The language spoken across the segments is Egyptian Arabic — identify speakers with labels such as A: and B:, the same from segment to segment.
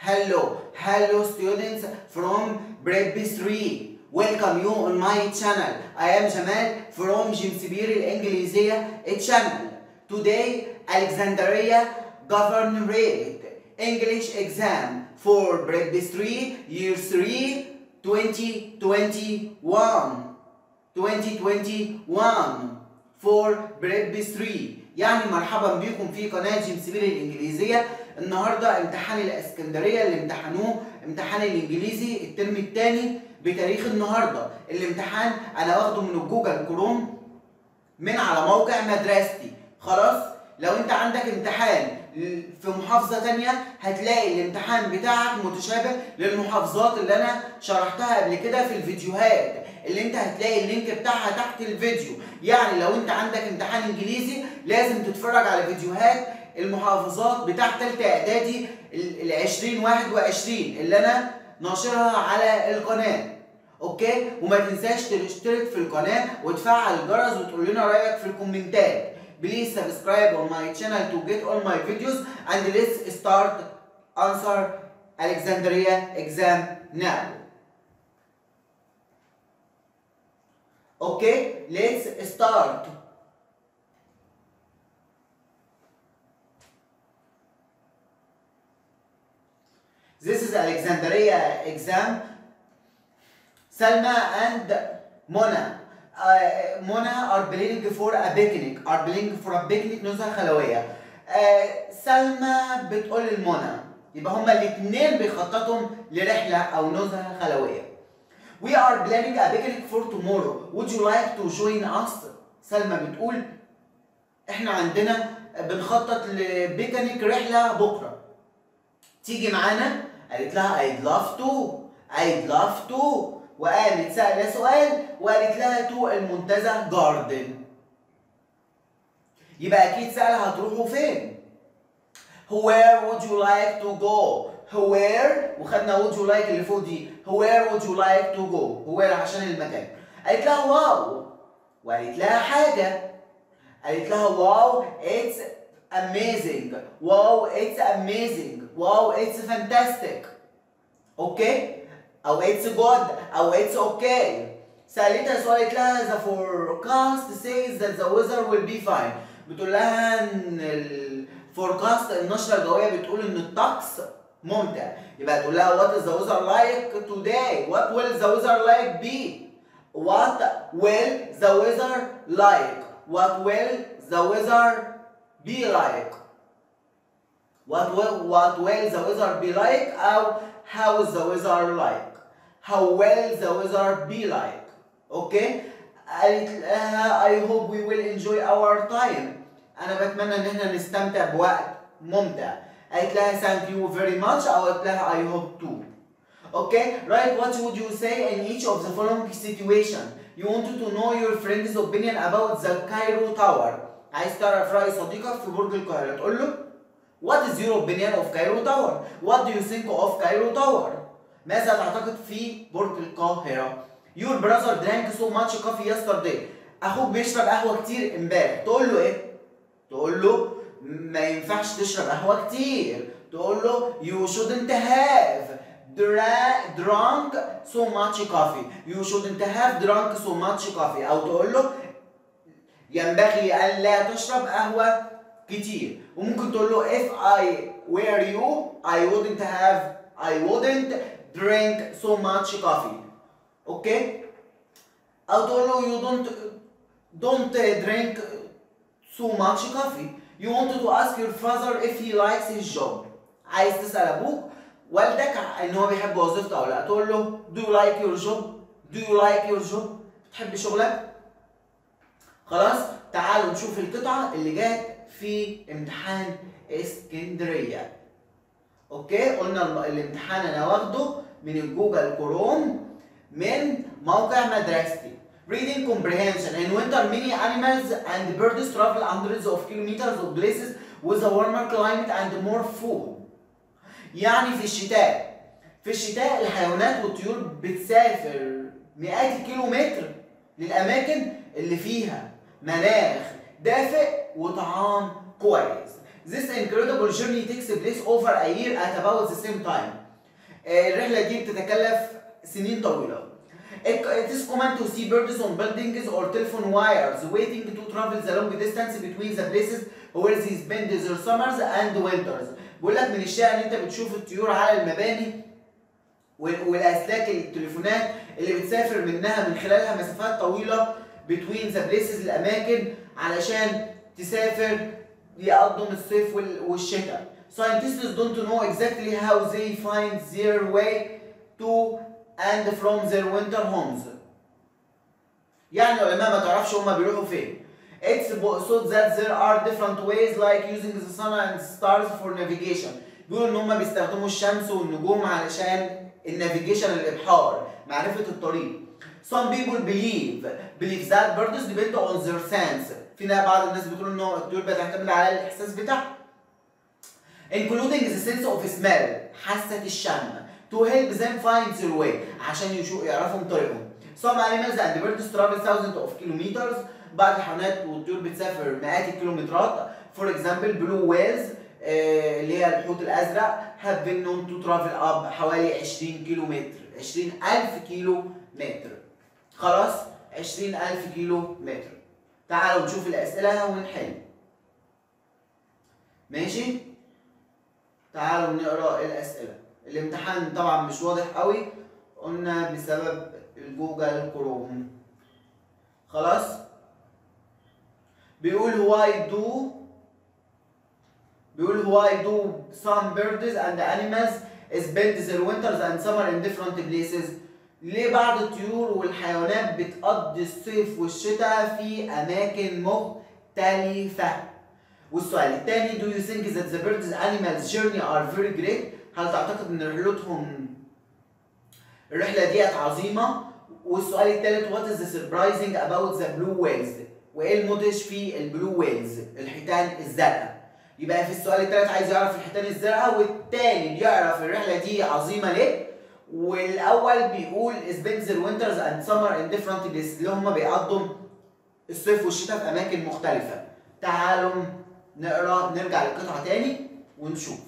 A: hello, hello students from Prep 3. Welcome you on my channel. I am Jamal from جمسبير الإنجليزية channel. Today, Alexandria Governorate English exam for Prep 3 Year 3 2021. 2021 for Prep 3 يعني مرحبا بكم في قناة جيمسبير الإنجليزية النهاردة امتحان الإسكندرية اللي امتحنوه امتحان الإنجليزي الترم الثاني بتاريخ النهاردة الامتحان أنا واخده من الجوجل كروم من على موقع مدرستي خلاص لو انت عندك امتحان في محافظة تانية هتلاقي الامتحان بتاعك متشابه للمحافظات اللي انا شرحتها قبل كده في الفيديوهات اللي انت هتلاقي اللينك بتاعها تحت الفيديو يعني لو انت عندك امتحان انجليزي لازم تتفرج على فيديوهات المحافظات بتاع تالتة اعدادي ال 2021 اللي انا ناشرها على القناة اوكي وما تنساش تشترك في القناة وتفعل الجرس وتقول لنا رأيك في الكومنتات Please subscribe on my channel to get all my videos and let's start answer Alexandria exam now. Okay, let's start. This is Alexandria exam. Salma and Mona. Uh, Mona are planning for a picnic. Are planning for a picnic نزهة خلوية. Uh, سلمى بتقول لمنى يبقى هما الاثنين بيخططوا لرحلة أو نزهة خلوية. We are planning a picnic for tomorrow. Would you like to join us? سلمى بتقول احنا عندنا بنخطط لبيكنيك رحلة بكرة. تيجي معانا؟ قالت لها I'd love to. I'd love to. وقامت سألها سؤال وقالت لها تو المنتزه جاردن. يبقى أكيد سألها هتروحوا فين؟ Where would you like to go? Where وخدنا would you like اللي فوق دي. Where would you like to go? Where عشان المكان. قالت لها واو. وقالت لها حاجة. قالت لها واو it's amazing. واو it's amazing. واو it's fantastic. اوكي؟ او اتس جود او اتس اوكي سالتها سؤال قالت لها the forecast says that the weather will be fine بتقول لها ان الفوركاست النشره الجويه بتقول ان الطقس ممتع يبقى تقول لها what is the weather like today what will the weather like be what will the weather like what will the weather be like what will what will the weather be like او how is the weather like how will the weather be like okay قالت لها I hope we will enjoy our time أنا بتمنى إن احنا نستمتع بوقت ممتع قالت لها thank you very much أو قالت لها I hope too okay right what would you say in each of the following situation you wanted to know your friend's opinion about the Cairo Tower عايز تعرف رأي صديقك في برج القاهرة تقول له What is your opinion of Cairo Tower? What do you think of Cairo Tower? ماذا تعتقد في برج القاهرة؟ Your brother drank so much coffee yesterday. أخوك بيشرب قهوة كتير امبارح. تقول له إيه؟ تقول له ما ينفعش تشرب قهوة كتير. تقول له you shouldn't have dra- drunk so much coffee. You shouldn't have drunk so much coffee. أو تقول له ينبغي أن لا تشرب قهوة كتير. وممكن تقول له if I were you I wouldn't have I wouldn't drink so much coffee اوكي او تقول له you don't don't drink so much coffee you wanted to ask your father if he likes his job عايز تسال ابوك والدك ان هو بيحب وظيفته او لا تقول له do you like your job do you like your job بتحب شغلك خلاص تعالوا نشوف القطعه اللي جت في امتحان اسكندريه اوكي قلنا الامتحان انا واخده من الجوجل كروم من موقع مدرستي Reading comprehension in winter many animals and birds travel hundreds of kilometers of places with a warmer climate and more food. يعني في الشتاء في الشتاء الحيوانات والطيور بتسافر مئات الكيلومتر للأماكن اللي فيها مناخ دافئ وطعام كويس This incredible journey takes place over a year at about the same time. آه، الرحلة دي بتتكلف سنين طويلة. It it is common to see birds on buildings or telephone wires waiting to travel the long distance between the places where they spend their summers and winters. بيقول لك من الشائع ان انت بتشوف الطيور على المباني وال- والاسلاك التليفونات اللي بتسافر منها من خلالها مسافات طويله between the places الاماكن علشان تسافر يقضوا الصيف وال- والشتاء. Scientists don't know exactly how they find their way to and from their winter homes. يعني العلماء ما تعرفش هما بيروحوا فين. It's thought that there are different ways like using the sun and stars for navigation. بيقولوا ان هما بيستخدموا الشمس والنجوم علشان النافيجيشن الابحار معرفة الطريق. Some people believe believe that birds depend on their sense. في ناس- بعض الناس بتقول ان هو الطيور بتعتمد على الاحساس بتاعها. including the sense of smell حاسة الشم to help them find their way عشان يشو يعرفوا طريقهم some animals and birds travel thousands of kilometers بعض الحيوانات والطيور بتسافر مئات الكيلومترات for example blue whales آه، اللي هي الحوت الازرق have been known to travel up حوالي 20 كيلو متر 20000 كيلو متر خلاص 20000 كيلو متر تعالوا نشوف الاسئله ونحل ماشي تعالوا نقرا الاسئله الامتحان طبعا مش واضح قوي قلنا بسبب الجوجل كروم خلاص بيقول why do بيقول why do some birds and animals spend their winters and summer in different places ليه بعض الطيور والحيوانات بتقضي الصيف والشتاء في أماكن مختلفة والسؤال الثاني do you think that the birds animals journey are very great هل تعتقد ان رحلتهم الرحلة ديت عظيمة والسؤال الثالث what is the surprising about the blue whales وايه المدهش في البلو ويلز الحيتان الزرقاء يبقى في السؤال الثالث عايز يعرف الحيتان الزرقاء والتاني بيعرف الرحلة دي عظيمة ليه والاول بيقول spend their winters and summer in different places اللي هم بيقضوا الصيف والشتاء في اماكن مختلفة تعالوا نقرا نرجع للقطعة تاني ونشوف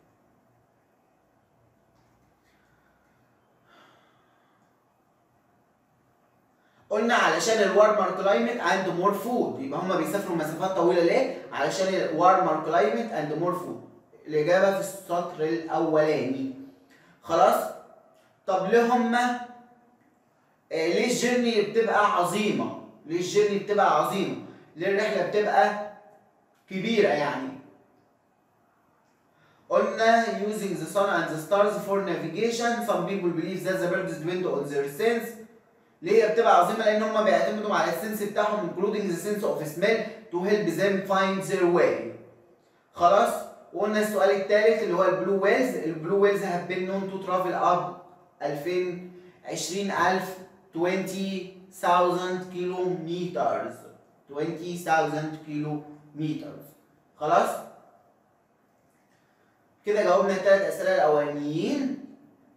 A: قلنا علشان الوارمر كلايمت اند مور فود يبقى هما بيسافروا مسافات طويله ليه؟ علشان الوارمر كلايمت اند مور فود الاجابه في السطر الاولاني خلاص؟ طب ليه هما آه ليه الجيرني بتبقى عظيمه؟ ليه الجيرني بتبقى عظيمه؟ ليه الرحله بتبقى كبيره يعني؟ قلنا using the sun and the stars for navigation some people believe that the birds depend on their sense ليه هي بتبقى عظيمه لان هم بيعتمدوا على السنس بتاعهم including the sense of smell to help them find their way خلاص وقلنا السؤال الثالث اللي هو البلو ويلز البلو ويلز have been known to travel up 2000 20000 20000 كيلو مترز 20000 كيلو مترز خلاص كده جاوبنا الثلاث اسئله الاولانيين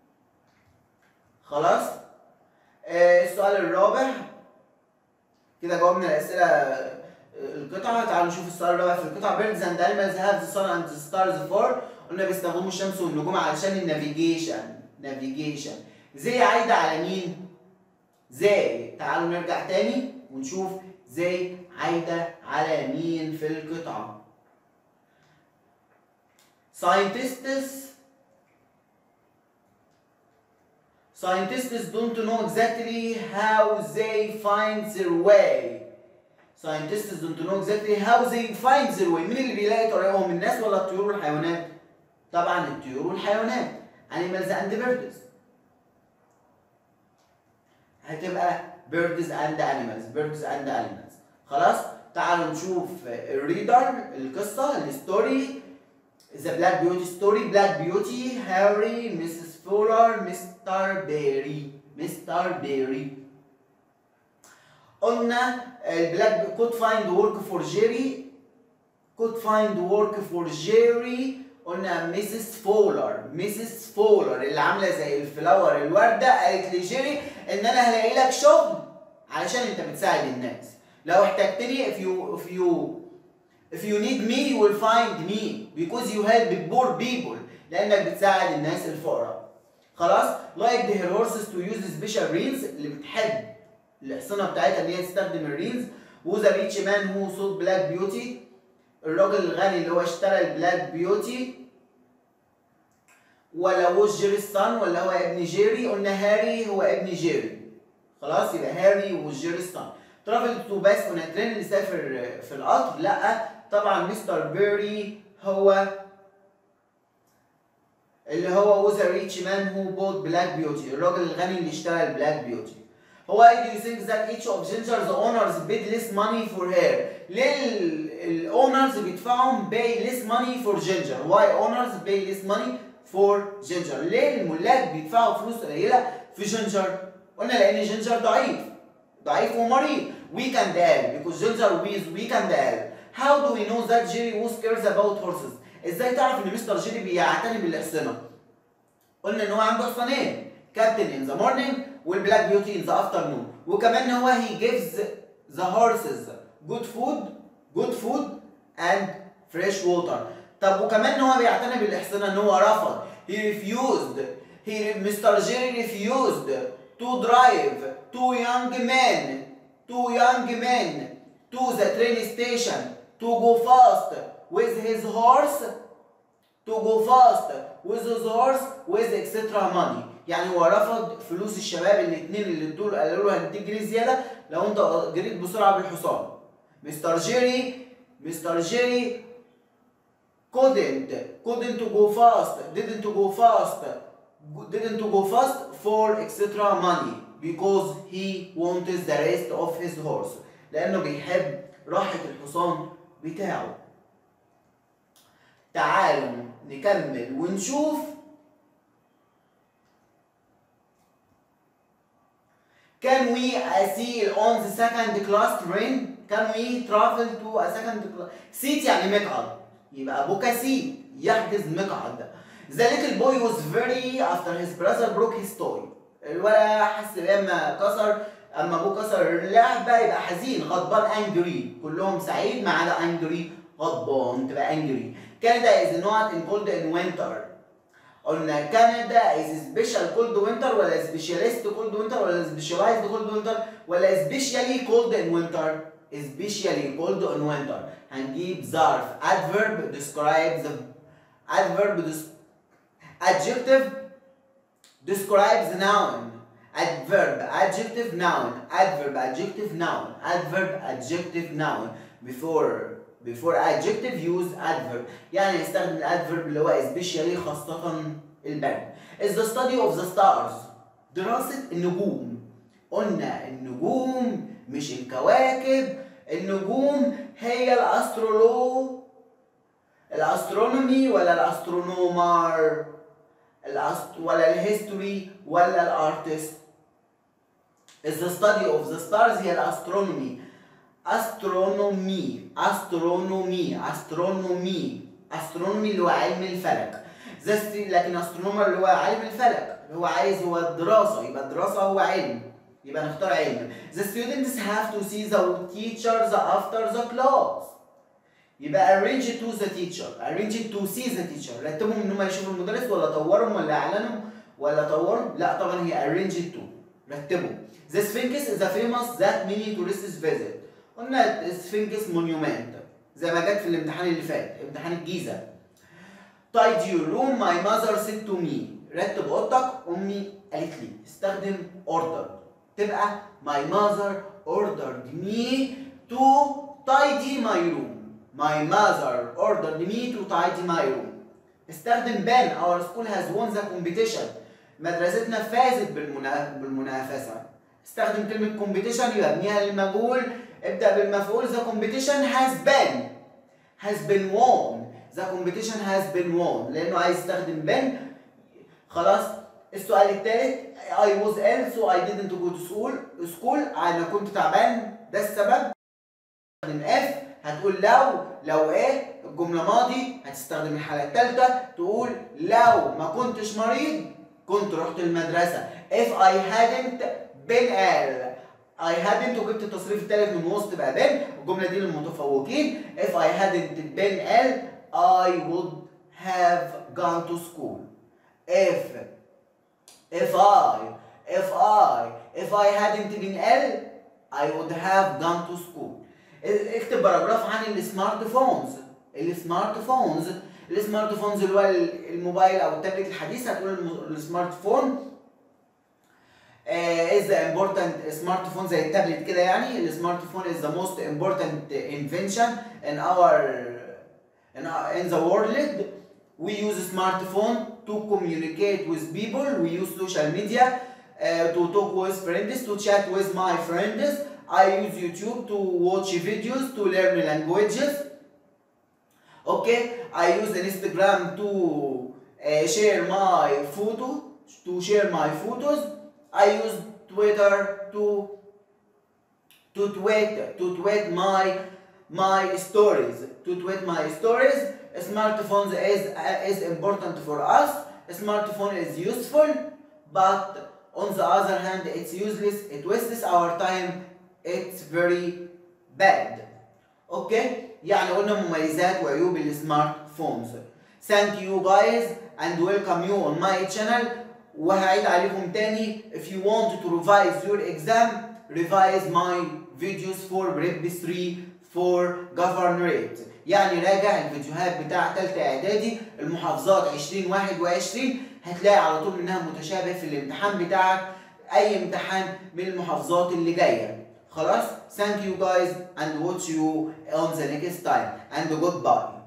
A: خلاص آه، السؤال الرابع كده جاوبنا الاسئله آه، القطعه تعالوا نشوف السؤال الرابع في القطعه birds and animals have the sun and the stars for قلنا بيستخدموا الشمس والنجوم علشان النافيجيشن نافيجيشن زي عايده على مين زي تعالوا نرجع تاني ونشوف زي عايده على مين في القطعه scientists Scientists don't know exactly how they find their way. Scientists don't know exactly how they find their way. مين اللي بيلاقي طريقهم الناس ولا الطيور والحيوانات؟ طبعا الطيور والحيوانات. Animals and birds. هتبقى birds and animals. Birds and animals. خلاص؟ تعالوا نشوف الريدر القصة الستوري The Black Beauty story Black Beauty Harry Mrs. Fuller Mr. Berry Mr. Berry قلنا البلاك could find work for Jerry could find work for Jerry قلنا Mrs. Fuller Mrs. Fuller اللي عامله زي الفلاور الورده قالت لجيري ان انا هلاقي لك شغل علشان انت بتساعد الناس لو احتجتني if you if you if you need me you will find me because you help poor people لانك بتساعد الناس الفقراء خلاص like the horses to use special reins اللي بتحب الحصنه بتاعتها ان هي تستخدم الرينز وذا ريتش مان هو صوت بلاك بيوتي الراجل الغني اللي هو اشترى البلاك بيوتي ولا ووز جيري الصن ولا هو ابن جيري قلنا هاري هو ابن جيري خلاص يبقى هاري وجيري الصن ترافل تو باس اون ترين اللي سافر في القطر لا طبعا مستر بيري هو اللي هو وذا ريتش مان هو بوت بلاك بيوتي الراجل الغني اللي اشترى البلاك بيوتي هو why do you think that each of Ginger's owners paid less money for her ليه الاونرز بيدفعوا pay less money for Ginger why owners pay less money for Ginger ليه الملاك بيدفعوا فلوس قليله في جينجر قلنا لان جينجر ضعيف ضعيف ومريض weak and ill because Ginger is weak and ill how do we know that Jerry was cares about horses ازاي تعرف ان مستر جيري بيعتني بالاحصنه قلنا ان هو عنده حصانين كابتن ان ذا مورنينج والبلاك بيوتي ان ذا افترنون وكمان هو هي جيفز ذا هورسز جود فود جود فود اند فريش ووتر طب وكمان هو بيعتني بالاحصنه ان هو رفض he refused he مستر جيري refused to drive two young men two young men to the train station to go fast with his horse to go fast with his horse with etc money يعني هو رفض فلوس الشباب الاثنين اللي ادوا قالوا له هنديك جنيه زياده لو انت جريت بسرعه بالحصان مستر جيري مستر جيري couldn't couldn't to go fast didn't to go fast didn't to go fast for extra money because he wanted the rest of his horse لانه بيحب راحه الحصان بتاعه تعالوا نكمل ونشوف Can we sail on the second class train? Can we travel to a second class? seat يعني مقعد يبقى بوكا سيت يحجز مقعد. The little boy was very after his brother broke his toy. الولد حس لما كسر اما ابوه كسر اللعبه يبقى حزين غضبان angry كلهم سعيد ما عدا angry غضبان تبقى angry. Canada is not in cold in winter. قلنا كندا is special cold winter ولا specialist cold winter ولا specialized cold winter ولا especially cold in winter especially cold in winter هنجيب ظرف adverb describes the adverb des- adjective describes noun adverb adjective noun adverb adjective noun adverb adjective noun before before adjective use adverb يعني نستخدم الادفرب اللي هو especially خاصة البرد is the study of the stars دراسة النجوم قلنا النجوم مش الكواكب النجوم هي الاسترولو الاسترونومي ولا الاسترونومر الأست... ولا الهيستوري ولا الارتست is the study of the stars هي الاسترونومي استرونومي استرونومي استرونومي استرونومي اللي هو علم الفلك زي لكن استرونومر اللي هو علم الفلك اللي هو عايز هو الدراسه يبقى الدراسه هو علم يبقى نختار علم the students have to see the teachers after the class يبقى arrange to the teacher arrange to see the teacher رتبهم ان هم يشوفوا المدرس ولا طورهم ولا اعلنهم ولا طورهم لا طبعا هي arrange to رتبهم the sphinx is a famous that many tourists visit قلنا السفنكس مونيومنت زي ما جت في الامتحان اللي فات امتحان الجيزه tidy your room my mother said to me رتب اوضتك امي قالت لي استخدم order تبقى my mother ordered me to tidy my room my mother ordered me to tidy my room استخدم بان our school has won the competition مدرستنا فازت بالمنا... بالمنافسه استخدم كلمه competition يبقى ابنيها للمجهول ابدأ بالمفعول the competition has been has been won the competition has been won لأنه عايز يستخدم been خلاص السؤال الثالث I was ill so I didn't go to school school أنا كنت تعبان ده السبب هتستخدم if هتقول لو لو ايه الجملة ماضي هتستخدم الحالة الثالثة تقول لو ما كنتش مريض كنت رحت المدرسة if I hadn't been ill I hadn't وجبت التصريف الثالث من وسط بقى been الجملة دي للمتفوقين if I hadn't been ill I would have gone to school if if I if I if I hadn't been ill I would have gone to school اكتب باراجراف عن السمارت فونز السمارت فونز السمارت فونز اللي هو الموبايل او التابلت الحديث هتقول الم- السمارت فون is the important سمارت فون زي التابلت كده يعني السمارت فون is the most important invention in our in, our, in the world we use smartphone to communicate with people we use social media uh, to talk with friends to chat with my friends I use YouTube to watch videos to learn languages okay I use Instagram to uh, share my photo to share my photos I use Twitter to to tweet to tweet my my stories to tweet my stories smartphones is uh, is important for us smartphone is useful but on the other hand it's useless it wastes our time it's very bad اوكي يعني قلنا مميزات وعيوب السمارت فونز thank you guys and welcome you on my channel وهعيد عليكم تاني if you want to revise your exam revise my videos for prep 3 for governorate يعني راجع الفيديوهات بتاع تالتة اعدادي المحافظات 2021 هتلاقي على طول منها متشابه في الامتحان بتاعك اي امتحان من المحافظات اللي جايه خلاص thank you guys and watch you on the next time and goodbye